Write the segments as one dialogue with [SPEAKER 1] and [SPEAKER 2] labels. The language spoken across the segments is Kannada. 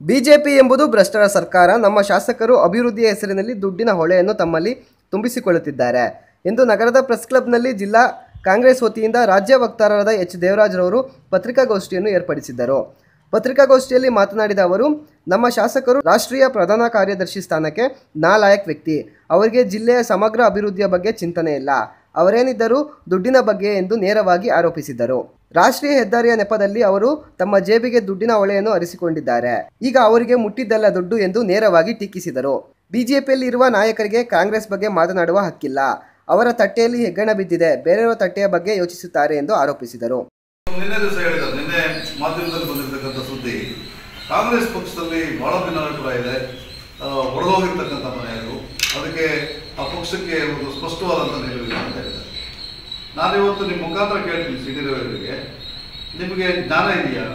[SPEAKER 1] ಬಿಜೆಪಿ ಎಂಬುದು ಭ್ರಷ್ಟರ ಸರ್ಕಾರ ನಮ್ಮ ಶಾಸಕರು ಅಭಿವೃದ್ಧಿಯ ಹೆಸರಿನಲ್ಲಿ ದುಡ್ಡಿನ ಹೊಳೆಯನ್ನು ತಮ್ಮಲ್ಲಿ ತುಂಬಿಸಿಕೊಳ್ಳುತ್ತಿದ್ದಾರೆ ಎಂದು ನಗರದ ಪ್ರೆಸ್ ಕ್ಲಬ್ನಲ್ಲಿ ಜಿಲ್ಲಾ ಕಾಂಗ್ರೆಸ್ ವತಿಯಿಂದ ರಾಜ್ಯ ವಕ್ತಾರರಾದ ಎಚ್ ದೇವರಾಜ್ರವರು ಪತ್ರಿಕಾಗೋಷ್ಠಿಯನ್ನು ಏರ್ಪಡಿಸಿದ್ದರು ಪತ್ರಿಕಾಗೋಷ್ಠಿಯಲ್ಲಿ ಮಾತನಾಡಿದ ಅವರು ನಮ್ಮ ಶಾಸಕರು ರಾಷ್ಟ್ರೀಯ ಪ್ರಧಾನ ಕಾರ್ಯದರ್ಶಿ ಸ್ಥಾನಕ್ಕೆ ನಾಲಾಯಕ್ ವ್ಯಕ್ತಿ ಅವರಿಗೆ ಜಿಲ್ಲೆಯ ಸಮಗ್ರ ಅಭಿವೃದ್ಧಿಯ ಬಗ್ಗೆ ಚಿಂತನೆ ಇಲ್ಲ ಅವರೇನಿದ್ದರೂ ದುಡ್ಡಿನ ಬಗ್ಗೆ ಎಂದು ನೇರವಾಗಿ ಆರೋಪಿಸಿದರು ರಾಷ್ಟ್ರೀಯ ಹೆದ್ದಾರಿಯ ನೆಪದಲ್ಲಿ ಅವರು ತಮ್ಮ ಜೇಬಿಗೆ ದುಡ್ಡಿನ ಹೊಳೆಯನ್ನು ಅರಿಸಿಕೊಂಡಿದ್ದಾರೆ ಈಗ ಅವರಿಗೆ ಮುಟ್ಟಿದ್ದಲ್ಲ ದುಡ್ಡು ಎಂದು ನೇರವಾಗಿ ಟೀಕಿಸಿದರು ಬಿಜೆಪಿಯಲ್ಲಿ ಇರುವ ನಾಯಕರಿಗೆ ಕಾಂಗ್ರೆಸ್ ಬಗ್ಗೆ ಮಾತನಾಡುವ ಹಕ್ಕಿಲ್ಲ ಅವರ ತಟ್ಟೆಯಲ್ಲಿ ಹೆಗ್ಗಣ ಬಿದ್ದಿದೆ ಬೇರೆಯವರ ತಟ್ಟೆಯ ಬಗ್ಗೆ ಯೋಚಿಸುತ್ತಾರೆ ಎಂದು ಆರೋಪಿಸಿದರು
[SPEAKER 2] ನಿನ್ನೆ ದಿವಸ ಹೇಳಿದ್ದಾರೆ ನಿನ್ನೆ ಮಾಧ್ಯಮದಲ್ಲಿ ಬಂದಿರತಕ್ಕಂಥ ಸುದ್ದಿ ಕಾಂಗ್ರೆಸ್ ಪಕ್ಷದಲ್ಲಿ ಬಹಳ ಭಿನ್ನಾಭಿಪ್ರಾಯ ಇದೆ ಆ, ಹೊಡೆದೋಗಿರ್ತಕ್ಕಂಥ ಮನೆಯವರು ಅದಕ್ಕೆ ಆ ಪಕ್ಷಕ್ಕೆ ಒಂದು ಸ್ಪಷ್ಟವಾದಂಥ ನಿಲುವಿದೆ ಅಂತ ಹೇಳಿದ್ದಾರೆ ನಾನಿವತ್ತು ನಿಮ್ಮ ಮುಖಾಂತರ ಕೇಳ್ತೀನಿ ಸಿ ಡಿ ರವಿಯವರಿಗೆ ನಿಮಗೆ ಜ್ಞಾನ ಇದೆಯಾ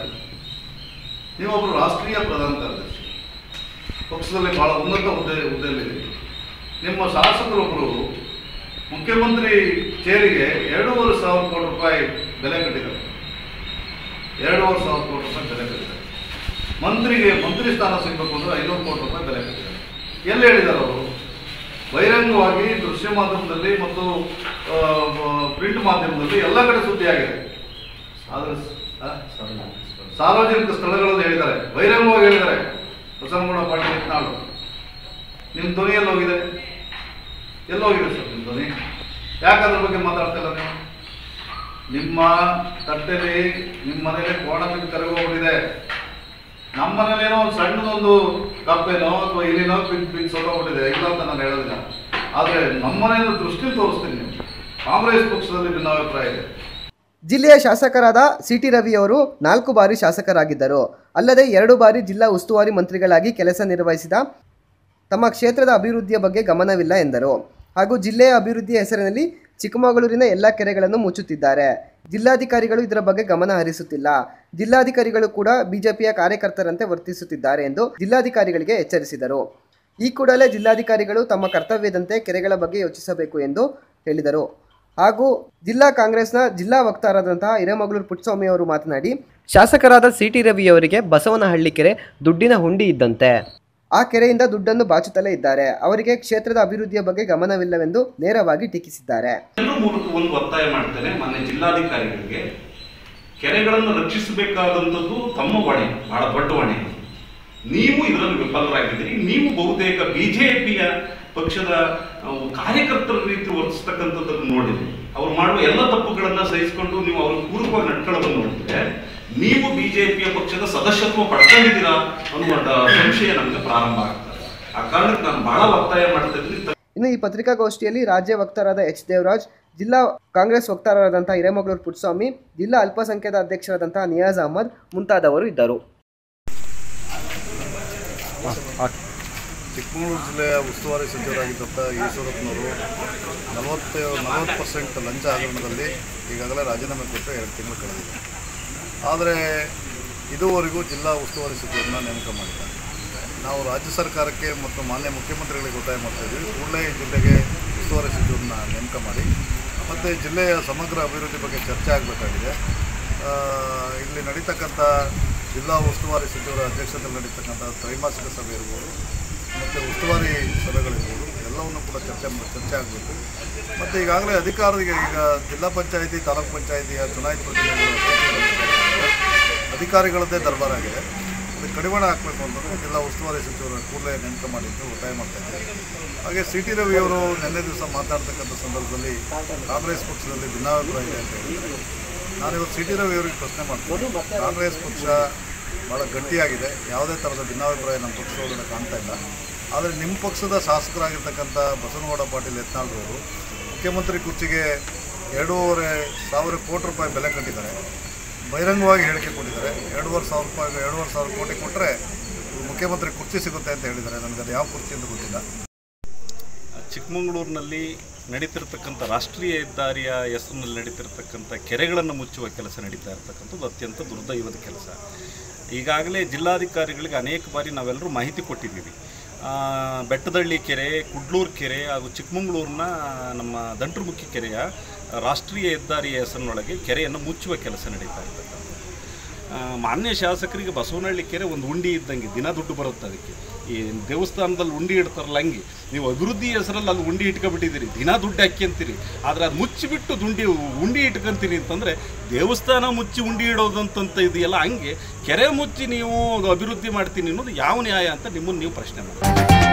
[SPEAKER 2] ನೀವೊಬ್ಬರು ರಾಷ್ಟ್ರೀಯ ಪ್ರಧಾನ ಕಾರ್ಯದರ್ಶಿ ಪಕ್ಷದಲ್ಲಿ ಬಹಳ ಉನ್ನತ ಹುದ್ದೆ ಹುದ್ದೆಯಲ್ಲಿದೆ ನಿಮ್ಮ ಶಾಸಕರೊಬ್ಬರು ಮುಖ್ಯಮಂತ್ರಿ ಚೇರಿಗೆ ಎರಡೂವರೆ ಸಾವಿರ ಕೋಟಿ ರೂಪಾಯಿ ಬೆಲೆ ಕಟ್ಟಿದ್ದಾರೆ ಎರಡೂವರೆ ಸಾವಿರ ಕೋಟಿ ರೂಪಾಯಿ ಬೆಲೆ ಕಟ್ಟಿದ್ದಾರೆ ಮಂತ್ರಿಗೆ ಮಂತ್ರಿ ಸ್ಥಾನ ಸಿಗಬೇಕು ಅಂದ್ರೆ ಐನೂರು ಕೋಟಿ ರೂಪಾಯಿ ಬೆಲೆ ಕಟ್ಟಿದ್ದಾರೆ ಎಲ್ಲಿ ಹೇಳಿದ್ದಾರೆ ಅವರು ಬಹಿರಂಗವಾಗಿ ದೃಶ್ಯ ಮಾಧ್ಯಮದಲ್ಲಿ ಮತ್ತು ಪ್ರಿಂಟ್ ಮಾಧ್ಯಮದಲ್ಲಿ ಎಲ್ಲ ಕಡೆ ಸುದ್ದಿಯಾಗಿದೆ ಆದ್ರೆ ಸ- ಆ? ಸಾರ್ವಜನಿಕ ಸ್ಥಳಗಳಲ್ಲಿ ಹೇಳಿದ್ದಾರೆ ಬಹಿರಂಗವಾಗಿ ಹೇಳಿದ್ದಾರೆ ಬಸವನಗೌಡ ಪಾಟೀಲ್ ಯತ್ನಾಳು ನಿಮ್ಮ ಧ್ವನಿ ಎಲ್ಲಿ ಹೋಗಿದೆ ಎಲ್ಲಿ ಹೋಗಿದೆ ಸರ್ ನಿಮ್ಮ ಧ್ವನಿ ಯಾಕೆ ಅದ್ರ ಬಗ್ಗೆ ಮಾತಾಡ್ತಿಲ್ಲ ನೀವು ನಿಮ್ಮ ತಟ್ಟೆಲಿ ನಿಮ್ಮ ಮನೇಲಿ ಕೋಣ ಬಿದ್ದು ಕರಗೋಗ್ಬಿಟ್ಟಿದೆ ನಮ್ಮ ಮನೇಲಿ ಏನೋ ಒಂದು ಸಣ್ಣದೊಂದು ಕಪ್ಪೇನೋ ಅಥವಾ ಇಲಿನೋ ಬಿದ್ದು ಬಿದ್ದು ಸೊಟ್ಟೋಗ್ಬಿಟ್ಟಿದೆ ಇಲ್ಲ ಅಂತ ನಾನು ಹೇಳೋದಿಲ್ಲ ಆದರೆ ನಮ್ಮ ಮನೆಯನ್ನು ದೃಷ್ಟಿ ತೋರಿಸ್ತೀನಿ ನೀವು ಕಾಂಗ್ರೆಸ್ ಪಕ್ಷದಲ್ಲಿ ಭಿನ್ನಾಭಿಪ್ರಾಯ ಇದೆ
[SPEAKER 1] ಜಿಲ್ಲೆಯ ಶಾಸಕರಾದ ಸಿ ಟಿ ರವಿಯವರು ನಾಲ್ಕು ಬಾರಿ ಶಾಸಕರಾಗಿದ್ದರು ಅಲ್ಲದೆ ಎರಡು ಬಾರಿ ಜಿಲ್ಲಾ ಉಸ್ತುವಾರಿ ಮಂತ್ರಿಗಳಾಗಿ ಕೆಲಸ ನಿರ್ವಹಿಸಿದ ತಮ್ಮ ಕ್ಷೇತ್ರದ ಅಭಿವೃದ್ಧಿಯ ಬಗ್ಗೆ ಗಮನವಿಲ್ಲ ಎಂದರು ಹಾಗೂ ಜಿಲ್ಲೆಯ ಅಭಿವೃದ್ಧಿಯ ಹೆಸರಿನಲ್ಲಿ ಚಿಕ್ಕಮಗಳೂರಿನ ಎಲ್ಲ ಕೆರೆಗಳನ್ನು ಮುಚ್ಚುತ್ತಿದ್ದಾರೆ ಜಿಲ್ಲಾಧಿಕಾರಿಗಳು ಇದರ ಬಗ್ಗೆ ಗಮನ ಹರಿಸುತ್ತಿಲ್ಲ ಜಿಲ್ಲಾಧಿಕಾರಿಗಳು ಕೂಡ ಬಿಜೆಪಿಯ ಕಾರ್ಯಕರ್ತರಂತೆ ವರ್ತಿಸುತ್ತಿದ್ದಾರೆ ಎಂದು ಜಿಲ್ಲಾಧಿಕಾರಿಗಳಿಗೆ ಎಚ್ಚರಿಸಿದರು ಈ ಕೂಡಲೇ ಜಿಲ್ಲಾಧಿಕಾರಿಗಳು ತಮ್ಮ ಕರ್ತವ್ಯದಂತೆ ಕೆರೆಗಳ ಬಗ್ಗೆ ಯೋಚಿಸಬೇಕು ಎಂದು ಹೇಳಿದರು ಹಾಗೂ ಜಿಲ್ಲಾ ಕಾಂಗ್ರೆಸ್ನ ಜಿಲ್ಲಾ ವಕ್ತಾರರಾದಂತಹ ಹಿರೇಮಗಳೂರು ಪುಟ್ಟಸ್ವಾಮಿ ಅವರು ಮಾತನಾಡಿ ಶಾಸಕರಾದ ಸಿ ಟಿ ರವಿಯವರಿಗೆ ಬಸವನಹಳ್ಳಿ ಕೆರೆ ದುಡ್ಡಿನ ಹುಂಡಿ ಇದ್ದಂತೆ ಆ ಕೆರೆಯಿಂದ ದುಡ್ಡನ್ನು ಬಾಚುತ್ತಲೇ ಇದ್ದಾರೆ ಅವರಿಗೆ ಕ್ಷೇತ್ರದ ಅಭಿವೃದ್ಧಿಯ ಬಗ್ಗೆ ಗಮನವಿಲ್ಲವೆಂದು ನೇರವಾಗಿ ಟೀಕಿಸಿದ್ದಾರೆ
[SPEAKER 3] ಎಲ್ಲರ ಮೂಲಕ ಒಂದು ಒತ್ತಾಯ ಮಾಡ್ತೇನೆ ಮಾನ್ಯ ಜಿಲ್ಲಾಧಿಕಾರಿಗಳಿಗೆ ಕೆರೆಗಳನ್ನು ರಕ್ಷಿಸಬೇಕಾದಂಥದ್ದು ತಮ್ಮ ಹೊಣೆ ಬಹಳ ದೊಡ್ಡ ಹೊಣೆ ನೀವು ಇದರಲ್ಲಿ ವಿಫಲರಾಗಿದ್ದೀರಿ ನೀವು ಬಹುತೇಕ ಬಿಜೆಪಿಯ ಪಕ್ಷದ ಆ, ಕಾರ್ಯಕರ್ತರ ರೀತಿ ವರ್ತಿಸ್ತಕ್ಕಂಥದ್ದನ್ನು ನೋಡಿದ್ರಿ ಅವ್ರು ಮಾಡುವ ಎಲ್ಲ ತಪ್ಪುಗಳನ್ನ ಸಹಿಸಿಕೊಂಡು ನೀವು ಅವ್ರ ಪೂರ್ವಕವಾಗಿ ನಡ್ಕೊಳ್ಳೋದನ್ನು ನೋಡಿದ್ರೆ ನೀವು ಬಿಜೆಪಿಯ ಪಕ್ಷದ ಸದಸ್ಯತ್ವ ಪಡ್ಕೊಂಡಿದ್ದೀರಾ ಅನ್ನುವ ಸಂಶಯ ನಮಗೆ ಪ್ರಾರಂಭ ಆಗ್ತದೆ ಆ ಕಾರಣಕ್ಕೆ ನಾನು ಬಹಳ ಒತ್ತಾಯ ಮಾಡ್ತಾ ಇದ್ದೀನಿ
[SPEAKER 1] ಇನ್ನು ಈ ಪತ್ರಿಕಾಗೋಷ್ಠಿಯಲ್ಲಿ ರಾಜ್ಯ ವಕ್ತಾರರಾದ ಎಚ್ ದೇವರಾಜ್ ಜಿಲ್ಲಾ ಕಾಂಗ್ರೆಸ್ ವಕ್ತಾರರಾದಂತಹ ಹಿರೇಮಗಳೂರು ಪುಟ್ಟಸ್ವಾಮಿ ಜಿಲ್ಲಾ ಅಲ್ಪಸಂಖ್ಯಾತ ಅಧ್ಯಕ್ಷರಾದಂತಹ ನಿಯಾಜ್ ಅಹಮದ್ ಮುಂತಾದವರು ಇದ್ದರು
[SPEAKER 2] ಚಿಕ್ಕಮಗಳೂರು ಜಿಲ್ಲೆಯ ಉಸ್ತುವಾರಿ ಸಚಿವರಾಗಿದ್ದಂಥ ಈಶ್ವರಪ್ಪನವರು ನಲವತ್ತು ನಲವತ್ತು ಪರ್ಸೆಂಟ್ ಲಂಚ ಹಗರಣದಲ್ಲಿ ಈಗಾಗಲೇ ರಾಜೀನಾಮೆ ಕೊಟ್ಟು ಎರಡು ತಿಂಗಳು ಕಳೆದಿದೆ ಆದರೆ ಇದುವರೆಗೂ ಜಿಲ್ಲಾ ಉಸ್ತುವಾರಿ ಸಚಿವರನ್ನ ನೇಮಕ ಮಾಡಿದ್ದಾರೆ ನಾವು ರಾಜ್ಯ ಸರ್ಕಾರಕ್ಕೆ ಮತ್ತು ಮಾನ್ಯ ಮುಖ್ಯಮಂತ್ರಿಗಳಿಗೆ ಒತ್ತಾಯ ಮಾಡ್ತಾ ಇದ್ದೀವಿ ಕೂಡಲೇ ಈ ಜಿಲ್ಲೆಗೆ ಉಸ್ತುವಾರಿ ಸಚಿವರನ್ನ ನೇಮಕ ಮಾಡಿ ಮತ್ತು ಜಿಲ್ಲೆಯ ಸಮಗ್ರ ಅಭಿವೃದ್ಧಿ ಬಗ್ಗೆ ಚರ್ಚೆ ಆಗಬೇಕಾಗಿದೆ ಆ, ಇಲ್ಲಿ ನಡೀತಕ್ಕಂಥ ಜಿಲ್ಲಾ ಉಸ್ತುವಾರಿ ಸಚಿವರ ಅಧ್ಯಕ್ಷತೆಯಲ್ಲಿ ನಡೀತಕ್ಕಂಥ ತ್ರೈಮಾಸಿಕ ಸಭೆ ಇರ್ಬೋದು ಮತ್ತು ಉಸ್ತುವಾರಿ ಸಭೆಗಳಿರ್ಬೋದು ಎಲ್ಲವನ್ನು ಕೂಡ ಚರ್ಚೆ ಮಾ- ಚರ್ಚೆ ಆಗಬೇಕು ಮತ್ತು ಈಗಾಗಲೇ ಅಧಿಕಾರಿಗೆ ಈಗ ಜಿಲ್ಲಾ ಪಂಚಾಯಿತಿ ತಾಲೂಕು ಪಂಚಾಯಿತಿಯ ಚುನಾಯಿತ ಪ್ರತಿನಿಧಿಗಳು ಅಧಿಕಾರಿಗಳದ್ದೇ ದರ್ಬಾರ್ ಆಗಿದೆ ಅದಕ್ಕೆ ಕಡಿವಾಣ ಹಾಕಬೇಕು ಅಂತಂದರೆ ಜಿಲ್ಲಾ ಉಸ್ತುವಾರಿ ಸಚಿವರ ಕೂಡಲೇ ನೇಮಕ ಮಾಡಿದ್ದು ಒತ್ತಾಯ ಮಾಡ್ತಾ ಇದ್ದಾರೆ ಹಾಗೆ ಸಿ ಟಿ ರವಿ ಅವರು ನಿನ್ನೆ ದಿವಸ ಮಾತನಾಡ್ತಕ್ಕಂಥ ಸಂದರ್ಭದಲ್ಲಿ ಕಾಂಗ್ರೆಸ್ ಪಕ್ಷದಲ್ಲಿ ಭಿನ್ನಾಭಿಪ್ರಾಯ ಇದೆ ಅಂತ ಹೇಳಿದ್ದಾರೆ ನಾನಿವತ್ತು ಸಿ ಟಿ ರವಿ ಅವರಿಗೆ ಪ್ರಶ್ನೆ ಮಾಡ್ತೀನಿ ಕಾಂಗ್ರೆಸ್ ಪಕ್ಷ ಭಾಳ ಗಟ್ಟಿಯಾಗಿದೆ ಯಾವುದೇ ಥರದ ಭಿನ್ನಾಭಿಪ್ರಾಯ ನಮ್ಮ ಪಕ್ಷದೊಳಗಡೆ ಕಾಣ್ತಾ ಇಲ್ಲ ಆದರೆ ನಿಮ್ಮ ಪಕ್ಷದ ಶಾಸಕರಾಗಿರ್ತಕ್ಕಂಥ ಬಸವನಗೌಡ ಪಾಟೀಲ್ ಯತ್ನಾಳ್ರವರು ಮುಖ್ಯಮಂತ್ರಿ ಕುರ್ಚಿಗೆ ಎರಡೂವರೆ ಸಾವಿರ ಕೋಟಿ ರೂಪಾಯಿ ಬೆಲೆ ಕಟ್ಟಿದ್ದಾರೆ ಬಹಿರಂಗವಾಗಿ ಹೇಳಿಕೆ ಕೊಟ್ಟಿದ್ದಾರೆ ಎರಡೂವರೆ ಸಾವಿರ ರೂಪಾಯಿ ಎರಡೂವರೆ ಸಾವಿರ ಕೋಟಿ ಕೊಟ್ಟರೆ ಮುಖ್ಯಮಂತ್ರಿ ಕುರ್ಚಿ ಸಿಗುತ್ತೆ ಅಂತ ಹೇಳಿದ್ದಾರೆ ನನಗೆ ಅದು ಯಾವ ಕುರ್ಚಿ ಅಂತ ಗೊತ್ತಿಲ್ಲ
[SPEAKER 4] ಚಿಕ್ಕಮಗಳೂರಿನಲ್ಲಿ ನಡೀತಿರ್ತಕ್ಕಂಥ ರಾಷ್ಟ್ರೀಯ ಹೆದ್ದಾರಿಯ ಹೆಸರಿನಲ್ಲಿ ನಡೀತಿರ್ತಕ್ಕಂಥ ಕೆರೆಗಳನ್ನು ಮುಚ್ಚುವ ಕೆಲಸ ನಡೀತಾ ಇರ್ತಕ್ಕಂಥದ್ದು ಅತ್ಯಂತ ದುರ್ದೈವದ ಕೆಲಸ ಈಗಾಗಲೇ ಜಿಲ್ಲಾಧಿಕಾರಿಗಳಿಗೆ ಅನೇಕ ಬಾರಿ ನಾವೆಲ್ಲರೂ ಮಾಹಿತಿ ಕೊಟ್ಟಿದ್ದೀವಿ ಆ, ಬೆಟ್ಟದಳ್ಳಿ ಕೆರೆ ಕುಡ್ಲೂರು ಕೆರೆ ಹಾಗೂ ಚಿಕ್ಕಮಗಳೂರಿನ ನಮ್ಮ ದಂಟ್ರಮುಖಿ ಕೆರೆಯ ರಾಷ್ಟ್ರೀಯ ಹೆದ್ದಾರಿಯ ಹೆಸರಿನೊಳಗೆ ಕೆರೆಯನ್ನು ಮುಚ್ಚುವ ಕೆಲಸ ನಡೀತಾ ಇರ್ತಕ್ಕಂಥದ್ದು ಆ, ಮಾನ್ಯ ಶಾಸಕರಿಗೆ ಬಸವನಹಳ್ಳಿ ಕೆರೆ ಒಂದು ಉಂಡಿ ಇದ್ದಂಗೆ ದಿನ ದುಡ್ಡು ಬರುತ್ತೆ ಅದಕ್ಕೆ ಈ ದೇವಸ್ಥಾನದಲ್ಲಿ ಉಂಡಿ ಇಡ್ತಾರಲ್ಲ ಹಂಗೆ ನೀವು ಅಭಿವೃದ್ಧಿ ಹೆಸರಲ್ಲಿ ಅಲ್ಲಿ ಉಂಡಿ ಇಟ್ಕೊಬಿಟ್ಟಿದ್ದೀರಿ ದಿನ ದುಡ್ಡು ಹಾಕ್ಯಂತೀರಿ ಆದರೆ ಅದು ಮುಚ್ಚಿಬಿಟ್ಟು ದುಂಡಿ ಉಂಡಿ ಇಟ್ಕೊಂತೀರಿ ಅಂತಂದರೆ ದೇವಸ್ಥಾನ ಮುಚ್ಚಿ ಉಂಡಿ ಇಡೋದಂತಂತ ಇದೆಯಲ್ಲ ಹಂಗೆ ಕೆರೆ ಮುಚ್ಚಿ ನೀವು ಅಭಿವೃದ್ಧಿ ಮಾಡ್ತೀನಿ ಅನ್ನೋದು ಯಾವ ನ್ಯಾಯ ಅಂತ ನಿಮ್ಮನ್ನು ನೀವು ಪ್ರಶ್ನೆ ಮಾಡಿ